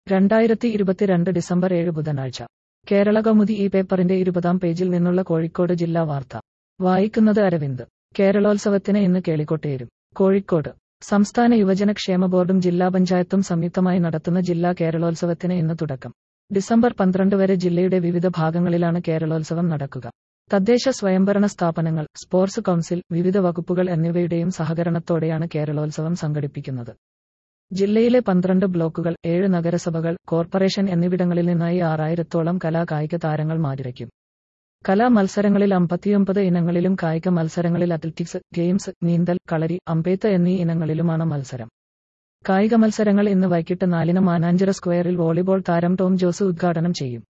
രണ്ടായിരത്തി ഇരുപത്തിരണ്ട് ഡിസംബർ ഏഴ് ബുധനാഴ്ച കേരള കൗമുദി ഈ പേപ്പറിന്റെ ഇരുപതാം പേജിൽ നിന്നുള്ള കോഴിക്കോട് ജില്ലാ വാർത്ത വായിക്കുന്നത് അരവിന്ദ് കേരളോത്സവത്തിന് ഇന്ന് കേളിക്കൊട്ടേരും കോഴിക്കോട് സംസ്ഥാന യുവജന ക്ഷേമ ബോർഡും ജില്ലാ പഞ്ചായത്തും സംയുക്തമായി നടത്തുന്ന ജില്ലാ കേരളോത്സവത്തിന് ഇന്ന് തുടക്കം ഡിസംബർ പന്ത്രണ്ട് വരെ ജില്ലയുടെ വിവിധ ഭാഗങ്ങളിലാണ് കേരളോത്സവം നടക്കുക തദ്ദേശ സ്വയംഭരണ സ്ഥാപനങ്ങൾ സ്പോർട്സ് കൗൺസിൽ വിവിധ വകുപ്പുകൾ എന്നിവയുടെയും സഹകരണത്തോടെയാണ് കേരളോത്സവം സംഘടിപ്പിക്കുന്നത് ജില്ലയിലെ പന്ത്രണ്ട് ബ്ലോക്കുകൾ ഏഴ് നഗരസഭകൾ കോർപ്പറേഷൻ എന്നിവിടങ്ങളിൽ നിന്നായി ആറായിരത്തോളം കലാ കായിക താരങ്ങൾ മാതിരയ്ക്കും കലാ മത്സരങ്ങളിൽ അമ്പത്തിയൊമ്പത് ഇനങ്ങളിലും കായിക മത്സരങ്ങളിൽ അത്ലറ്റിക്സ് ഗെയിംസ് നീന്തൽ കളരി അമ്പെയ്ത്ത് എന്നീ ഇനങ്ങളിലുമാണ് മത്സരം കായിക മത്സരങ്ങൾ ഇന്ന് വൈകിട്ട് നാലിന് മാനാഞ്ചിറ സ്ക്വയറിൽ വോളിബോൾ താരം ടോം ജോസ് ഉദ്ഘാടനം ചെയ്യും